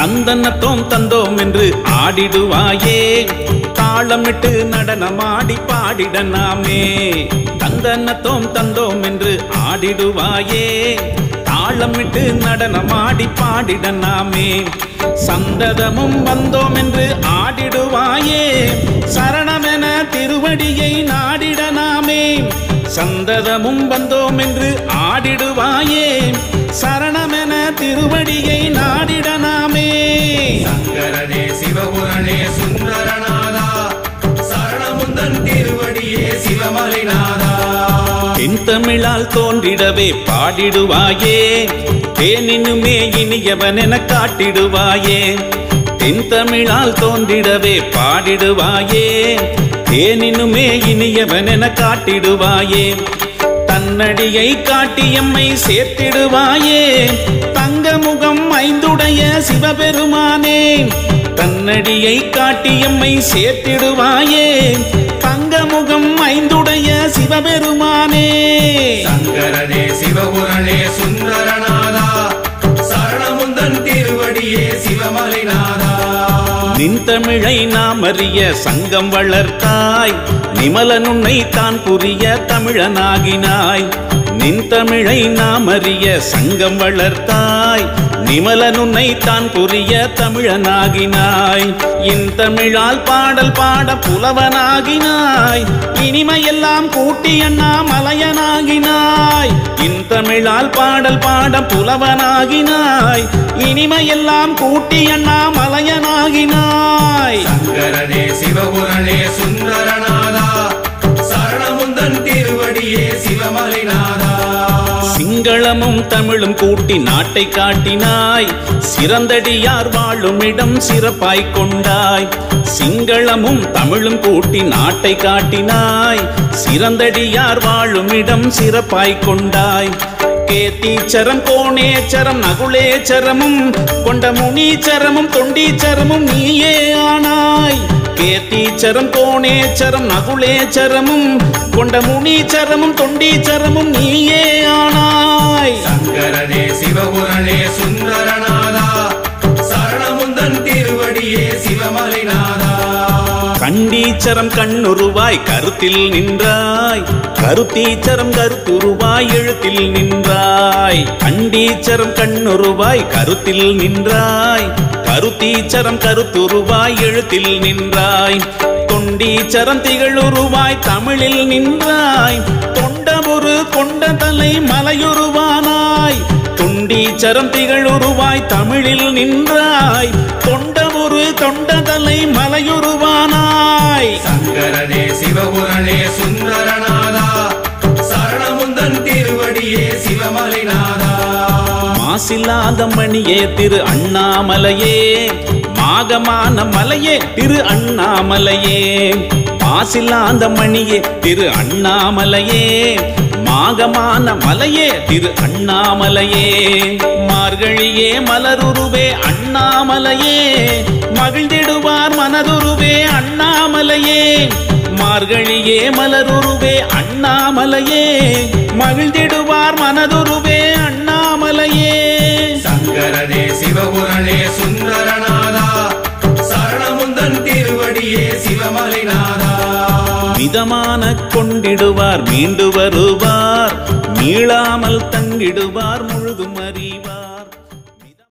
தந்தனத்தோம் தந்தோம் என்று ஆடிடுவாயே தாளமிட்டு நடனமாடி பாடிட நாமே தந்தனத்தோம் தந்தோம் என்று ஆடிடுவாயே தாளமிட்டு நடனமாடி பாடிட நாமே சந்ததமும் வந்தோம் என்று ஆடிடுவாயே சரணமென திருவடியை நாடிட நாமே சந்ததமும் வந்தோம் என்று ஆடிடுவாயே சரணமென திருவடியை நாடிட நாமே சங்கரனே சிவபுரனே சுந்தரநாதா சரணமுந்தன் திருவடியே சிவமலைநாதா தென் தமிழால் தோன்றிடவே பாடிடுவாயே தேனினுமே இனியவன் என காட்டிடுவாயே தென் தமிழால் தோன்றிடவே பாடிடுவாயே தேனினுமே இனியவன் என காட்டிடுவாயே தன்னடியை காட்டி எம்மை சேர்த்திடுவாயே தங்க முகம் ஐந்துடைய சிவபெருமானே தன்னடியை காட்டி எம்மை சேர்த்திடுவாயே தங்க முகம் ஐந்துடைய சிவபெருமானே சங்கரனே சிவபுரனே சுந்தரநாதா சரணமுந்தன் திருவடியே சிவமலைநாதா நின் தமிழை நாம் அறிய சங்கம் வளர்த்தாய் நிமலன் உன்னை தான் புரிய தமிழனாகினாய் நின் தமிழை நாம் அறிய சங்கம் வளர்த்தாய் நிமலன் உன்னை தான் புரிய தமிழனாகினாய் இன் தமிழால் பாடல் பாட புலவனாகினாய் இனிமையெல்லாம் கூட்டி அண்ணா மலையனாகினாய் இன் தமிழால் பாடல் பாட புலவனாகினாய் இனிமையெல்லாம் கூட்டி அண்ணா மலையனாகினாய் சங்கரனே சிவபுரனே சுந்தரநாதா சரணமுந்தன் திருவடியே சிவமலைநாதா சிங்களமும் தமிழும் கூட்டி நாட்டை காட்டினாய் சிறந்தடியார் வாழும் இடம் சிறப்பாய் கொண்டாய் சிங்களமும் தமிழும் கூட்டி நாட்டை காட்டினாய் சிறந்தடியார் வாழும் இடம் சிறப்பாய் கொண்டாய் கேத்தீச்சரம் கோணேச்சரம் நகுலேச்சரமும் கொண்ட முனீச்சரமும் தொண்டீச்சரமும் நீயே ஆனாய் கேத்தீச்சரம் கோணேச்சரம் நகுலேச்சரமும் கொண்ட முனீச்சரமும் தொண்டீச்சரமும் நீயே ஆனாய் சங்கரனே சிவபுரனே சுந்தரநாதா சரணமுந்தன் திருவடியே சிவமலைநாதா கண்டீச்சரம் கண்ணுருவாய் கருத்தில் நின்றாய் கருத்தீச்சரம் கருத்துருவாய் எழுத்தில் நின்றாய் கண்டீச்சரம் கண்ணுருவாய் கருத்தில் நின்றாய் கருத்தீச்சரம் கருத்துருவாய் எழுத்தில் நின்றாய் தொண்டீச்சரம் திகழுருவாய் தமிழில் நின்றாய் தொண்டமுரு கொண்ட தலை மலையுருவானாய் தொண்டீச்சரம் திகழுருவாய் தமிழில் நின்றாய் தொண்டமுரு தொண்டதலை மலையுருவானாய் சங்கரனே சிவபுரனே சுந்தரநாதா சரணமுந்தன் திருவடியே சிவமலைநாதா மாசில்லாத மணியே திரு அண்ணாமலையே மாகமான மலையே திரு அண்ணாமலையே மாசில்லாத மணியே திரு அண்ணாமலையே மாகமான மலையே திரு அண்ணாமலையே மார்கழியே மலருருவே அண்ணாமலையே மகிழ்ந்திடுவார் மனதுருவே அண்ணாமலையே மார்கழியே மலருருவே அண்ணாமலையே மகிழ்ந்திடுவார் மனதுருவே அண்ணாமலையே சங்கரனே சிவபுரனே சுந்தரநாதா சரணமுந்தன் திருவடியே சிவமலைநாதா மிதமான கொண்டிடுவார் மீண்டு வருவார் மீளாமல் தங்கிடுவார் முழுதும் அறிவார்